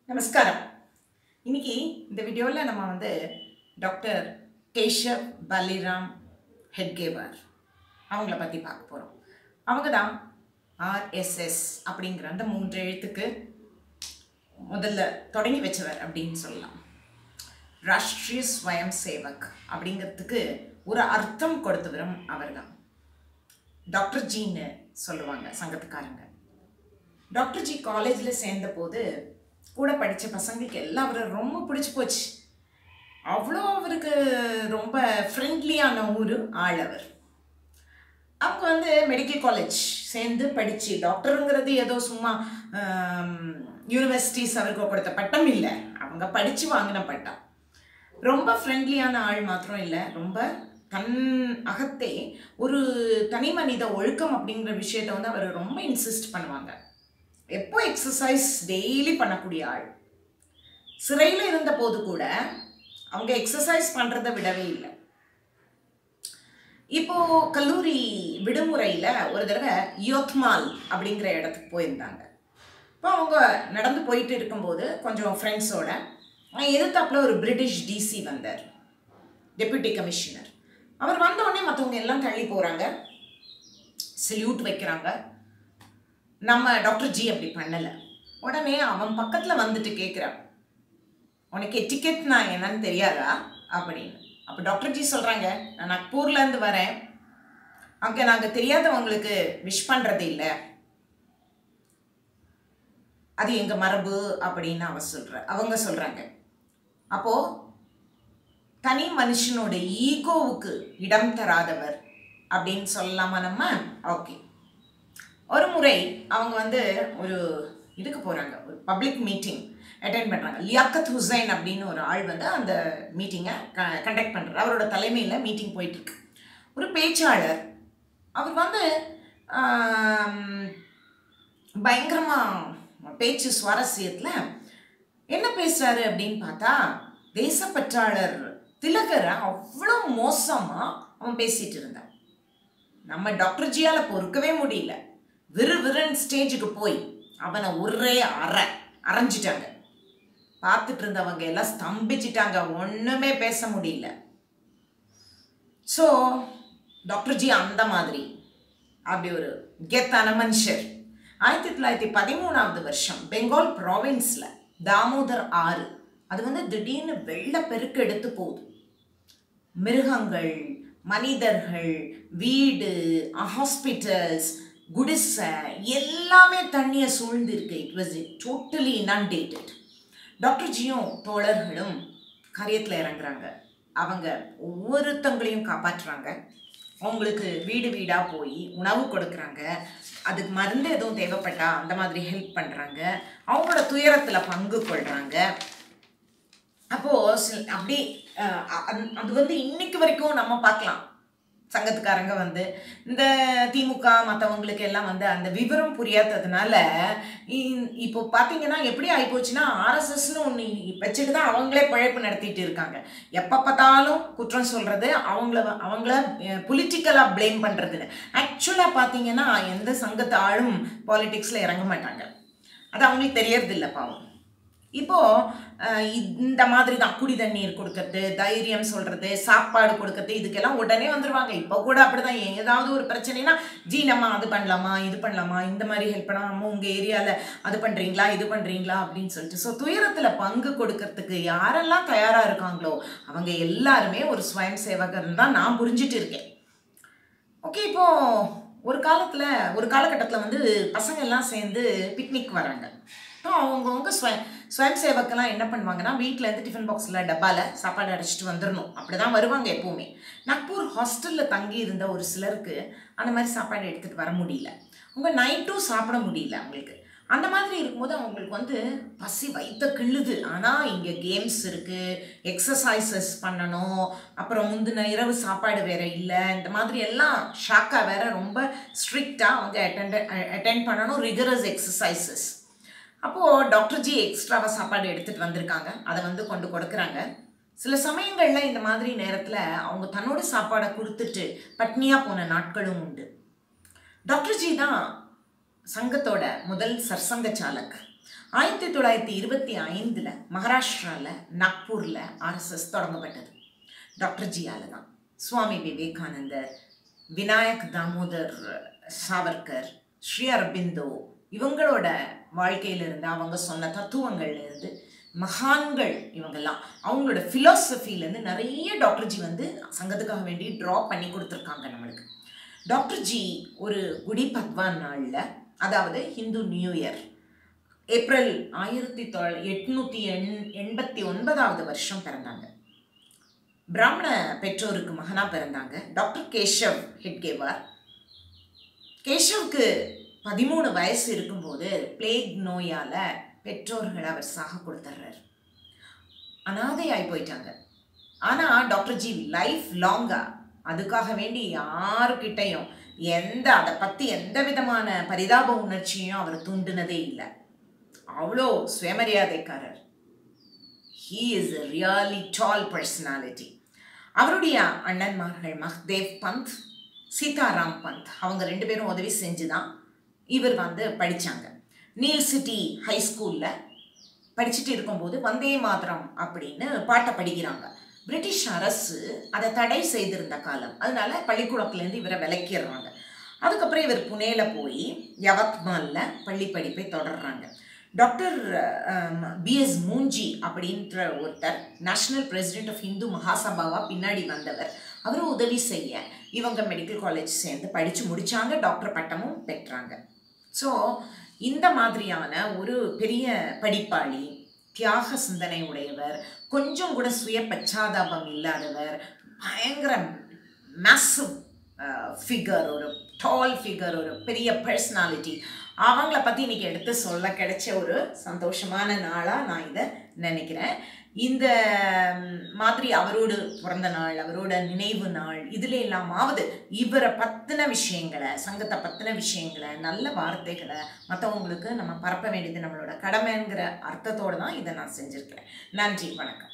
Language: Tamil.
நமஸ்காரம் இன்னைக்கு இந்த வீடியோவில் நம்ம வந்து டாக்டர் கேஷவ் பலிராம் ஹெட்கேவர் அவங்கள பற்றி பார்க்க போகிறோம் அவங்க தான் ஆர்எஸ்எஸ் அப்படிங்கிற அந்த மூன்று எழுத்துக்கு முதல்ல தொடங்கி வச்சவர் அப்படின்னு சொல்லலாம் ராஷ்ட்ரிய ஸ்வயம் சேவக் அப்படிங்கிறதுக்கு ஒரு அர்த்தம் கொடுத்தவரும் அவர்தான் டாக்டர் ஜின்னு சொல்லுவாங்க சங்கத்துக்காரங்க டாக்டர் ஜி காலேஜில் சேர்ந்த போது கூட படித்த பசங்களுக்கு எல்லாம் அவரை ரொம்ப பிடிச்சி போச்சு அவ்வளோ அவருக்கு ரொம்ப ஃப்ரெண்ட்லியான ஊர் ஆள் அவர் அவங்க வந்து மெடிக்கல் காலேஜ் சேர்ந்து படித்து டாக்டருங்கிறது ஏதோ சும்மா யூனிவர்சிட்டிஸ் அவருக்கு கொடுத்த பட்டம் இல்லை அவங்க படித்து வாங்கின பட்டம் ரொம்ப ஃப்ரெண்ட்லியான ஆள் மாத்திரம் இல்லை ரொம்ப தன் அகத்தே ஒரு தனி மனித ஒழுக்கம் அப்படிங்கிற விஷயத்த வந்து அவர் ரொம்ப இன்சிஸ்ட் பண்ணுவாங்க எப்போ எக்ஸசைஸ் டெய்லி பண்ணக்கூடிய ஆள் சிறையில் இருந்த போது கூட அவங்க எக்ஸசைஸ் பண்ணுறதை விடவே இல்லை இப்போ கல்லூரி விடுமுறையில் ஒரு தடவை யோத்மால் அப்படிங்கிற இடத்துக்கு போயிருந்தாங்க இப்போ அவங்க நடந்து போயிட்டு இருக்கும்போது கொஞ்சம் ஃப்ரெண்ட்ஸோட எதிர்த்தாப்புல ஒரு பிரிட்டிஷ் டிசி வந்தார் டெப்யூட்டி கமிஷனர் அவர் வந்த உடனே மற்றவங்க எல்லாம் தள்ளி போகிறாங்க சல்யூட் வைக்கிறாங்க நம்ம டாக்டர் ஜி அப்படி பண்ணலை உடனே அவன் பக்கத்தில் வந்துட்டு கேட்குறான் உனக்கு எட்டிக்கெட்னா என்னன்னு தெரியாதா அப்படின்னு அப்போ டாக்டர் ஜி சொல்கிறாங்க நான் நாக்பூர்லேருந்து வரேன் அங்கே நாங்கள் தெரியாதவங்களுக்கு விஷ் பண்ணுறது இல்லை அது எங்கள் மரபு அப்படின்னு அவ சொல்கிற அவங்க சொல்கிறாங்க அப்போது தனி மனுஷனோட ஈகோவுக்கு இடம் தராதவர் அப்படின்னு சொல்லலாமா நம்ம ஓகே ஒரு முறை அவங்க வந்து ஒரு இதுக்கு போகிறாங்க ஒரு பப்ளிக் மீட்டிங் அட்டென்ட் பண்ணுறாங்க லியாக்கத் ஹுசைன் அப்படின்னு ஒரு ஆள் வந்து அந்த மீட்டிங்கை க கண்டக்ட் பண்ணுறாரு அவரோட தலைமையில் மீட்டிங் போயிட்டுருக்கு ஒரு பேச்சாளர் அவர் வந்து பயங்கரமாக பேச்சு சுவாரஸ்யத்தில் என்ன பேசுகிறாரு அப்படின்னு பார்த்தா தேசப்பற்றாளர் திலகரை அவ்வளோ மோசமாக அவன் பேசிகிட்டு இருந்தான் நம்ம டாக்டர் ஜியால் பொறுக்கவே முடியல விறு விறுன்னு ஸ்டேஜுக்கு போய் அவனை ஒரே அற அரைஞ்சிட்டாங்க பார்த்துட்டு இருந்தவங்க எல்லாம் ஸ்தம்பிச்சிட்டாங்க ஒன்றுமே பேச முடியல ஸோ டாக்டர் ஜி அந்த மாதிரி அப்படி ஒரு கெத்தான மனுஷர் ஆயிரத்தி தொள்ளாயிரத்தி பதிமூணாவது வருஷம் பெங்கால் ப்ராவின்ஸில் தாமோதர் ஆறு அது வந்து திடீர்னு வெள்ள பெருக்கு எடுத்து போகுது மிருகங்கள் மனிதர்கள் வீடு ஹாஸ்பிட்டல்ஸ் குடிசை எல்லாமே தண்ணியை சூழ்ந்து இருக்கு it was totally inundated doctor ஜியும் தோழர்களும் காரியத்தில் இறங்குறாங்க அவங்க ஒவ்வொருத்தங்களையும் காப்பாற்றுறாங்க அவங்களுக்கு வீடு வீடாக போய் உணவு கொடுக்குறாங்க அதுக்கு மருந்து எதுவும் தேவைப்பட்டா அந்த மாதிரி ஹெல்ப் பண்ணுறாங்க அவங்களோட துயரத்தில் பங்கு கொள்கிறாங்க அப்போது அப்படி அது வந்து இன்னைக்கு வரைக்கும் நம்ம பார்க்கலாம் சங்கத்துக்காரங்க வந்து இந்த திமுக மற்றவங்களுக்கு எல்லாம் வந்து அந்த விவரம் புரியாததுனால இப்போ பார்த்தீங்கன்னா எப்படி ஆகிப்போச்சுன்னா ஆர்எஸ்எஸ்னு ஒன்று வச்சுட்டு தான் அவங்களே பழைப்பு நடத்திட்டு இருக்காங்க எப்போ பார்த்தாலும் குற்றம் சொல்கிறது அவங்கள அவங்கள பொலிட்டிக்கலாக ப்ளேம் பண்ணுறதுன்னு ஆக்சுவலாக பார்த்தீங்கன்னா எந்த சங்கத்து ஆளும் பாலிட்டிக்ஸில் இறங்க மாட்டாங்க அது அவங்களுக்கு தெரியறதில்ல பாவம் இப்போது இந்த மாதிரி தான் குடி தண்ணீர் கொடுக்கறது தைரியம் சொல்கிறது சாப்பாடு கொடுக்கறது இதுக்கெல்லாம் உடனே வந்துடுவாங்க இப்போ கூட அப்படி தான் ஏதாவது ஒரு பிரச்சனைனா ஜி நம்ம அது பண்ணலாமா இது பண்ணலாமா இந்த மாதிரி ஹெல்ப் பண்ணாமல் உங்கள் ஏரியாவில் அது பண்ணுறீங்களா இது பண்ணுறீங்களா அப்படின்னு சொல்லிட்டு ஸோ துயரத்தில் பங்கு கொடுக்கறதுக்கு யாரெல்லாம் தயாராக இருக்காங்களோ அவங்க எல்லாருமே ஒரு ஸ்வயம் சேவகர் தான் நான் புரிஞ்சிட்டு இருக்கேன் ஓகே இப்போது ஒரு காலத்தில் ஒரு காலகட்டத்தில் வந்து பசங்க எல்லாம் சேர்ந்து பிக்னிக் வராங்க இப்போ அவங்கவுங்க ஸ்வயம் ஸ்வயம் சேவக்கெல்லாம் என்ன பண்ணுவாங்கன்னா வீட்டிலேருந்து டிஃபன் பாக்ஸில் டப்பாவில் சாப்பாடு அடைச்சிட்டு வந்துடணும் அப்படி தான் வருவாங்க எப்போவுமே நாக்பூர் ஹாஸ்டலில் தங்கி இருந்த ஒரு சிலருக்கு அந்த மாதிரி சாப்பாடு எடுத்துகிட்டு வர முடியல அவங்க நைட்டும் சாப்பிட முடியல அவங்களுக்கு அந்த மாதிரி இருக்கும்போது அவங்களுக்கு வந்து பசி வைத்த கிள்ளுது ஆனால் இங்கே கேம்ஸ் இருக்குது எக்ஸசைசஸ் பண்ணணும் அப்புறம் முந்தின இரவு சாப்பாடு வேறு இல்லை இந்த மாதிரி எல்லாம் ஷாக்காக வேற ரொம்ப ஸ்ட்ரிக்டாக அவங்க அட்டெண்ட் அட்டென்ட் பண்ணணும் ரிகரஸ் எக்ஸசைசஸ் அப்போது டாக்டர் ஜி எக்ஸ்ட்ராவாக சாப்பாடு எடுத்துகிட்டு வந்திருக்காங்க அதை வந்து கொண்டு கொடுக்குறாங்க சில சமயங்களில் இந்த மாதிரி நேரத்தில் அவங்க தன்னோட சாப்பாடை கொடுத்துட்டு பட்னியாக போன நாட்களும் உண்டு டாக்டர் ஜி தான் சங்கத்தோட முதல் சர்சங்க சாலக் ஆயிரத்தி தொள்ளாயிரத்தி இருபத்தி ஐந்தில் மகாராஷ்டிராவில் நாக்பூரில் ஆர்எஸ்எஸ் தொடங்கப்பட்டது டாக்டர் ஜியால தான் சுவாமி விவேகானந்தர் விநாயக் தாமோதர் சாவர்கர் ஸ்ரீ அரபிந்தோ இவங்களோட வாழ்க்கையிலிருந்து அவங்க சொன்ன தத்துவங்கள்ல இருந்து மகான்கள் இவங்கெல்லாம் அவங்களோட ஃபிலாசபிலேருந்து நிறைய டாக்டர்ஜி வந்து சங்கத்துக்காக வேண்டி ட்ரா பண்ணி கொடுத்துருக்காங்க நம்மளுக்கு டாக்டர்ஜி ஒரு குடி பத்வான் நாளில் அதாவது ஹிந்து நியூ இயர் ஏப்ரல் ஆயிரத்தி தொள் எட்நூற்றி எண் எண்பத்தி ஒன்பதாவது வருஷம் பிறந்தாங்க பிராமண பெற்றோருக்கு மகனாக பிறந்தாங்க டாக்டர் கேஷவ் ஹெட்கேவார் கேஷவுக்கு பதிமூணு வயசு இருக்கும்போது பிளேக் நோயால் பெற்றோர்கள் அவர் சாக கொடுத்துட்றாரு அனாதையாகி போயிட்டாங்க ஆனால் டாக்டர் ஜி லைஃப் லாங்கா அதுக்காக வேண்டி யாருக்கிட்டையும் எந்த அதை பற்றி எந்த விதமான பரிதாப உணர்ச்சியும் அவர் தூண்டினதே இல்லை அவ்வளோ சுயமரியாதைக்காரர் he is a really tall personality அவருடைய அண்ணன்மார்கள் மஹ்தேவ் பந்த் சீதாராம் பந்த் அவங்க ரெண்டு பேரும் உதவி செஞ்சு தான் இவர் வந்து படித்தாங்க நீல் சிட்டி ஹை ஸ்கூலில் படிச்சுட்டு இருக்கும்போது வந்தே மாதரம் அப்படின்னு பாட்டை படிக்கிறாங்க பிரிட்டிஷ் அரசு அதை தடை செய்திருந்த காலம் அதனால பள்ளிக்கூடத்துலேருந்து இவரை விலக்கிடுறாங்க அதுக்கப்புறம் இவர் புனேல போய் யவத்மாலில் பள்ளி படிப்பை தொடர்றாங்க டாக்டர் பிஎஸ் மூஞ்சி அப்படின்ற ஒருத்தர் நேஷனல் பிரசிடென்ட் ஆஃப் இந்து மகாசபாவா பின்னாடி வந்தவர் அவரும் உதவி செய்ய இவங்க மெடிக்கல் காலேஜ் சேர்ந்து படித்து முடித்தாங்க டாக்டர் பட்டமும் பெற்றாங்க ஸோ இந்த மாதிரியான ஒரு பெரிய படிப்பாளி தியாக சிந்தனை உடையவர் கொஞ்சம் கூட சுய பச்சாதாபம் இல்லாதவர் பயங்கர மேசிவ் ஃபிகர் ஒரு டால் ஃபிகர் ஒரு பெரிய பர்சனாலிட்டி அவங்கள பற்றி இன்னைக்கு எடுத்து சொல்ல கிடைச்ச ஒரு சந்தோஷமான நாளாக நான் இதை நினைக்கிறேன் இந்த ம், மாதிரி அவரோடு பிறந்த நாள் அவரோட நினைவு நாள் இதுல எல்லாமாவது இவரை பற்றின விஷயங்களை சங்கத்தை பற்றின விஷயங்களை நல்ல வார்த்தைகளை மற்றவங்களுக்கு நம்ம பரப்ப வேண்டியது நம்மளோட கடமைங்கிற அர்த்தத்தோடு தான் இதை நான் செஞ்சுருக்கிறேன் நன்றி வணக்கம்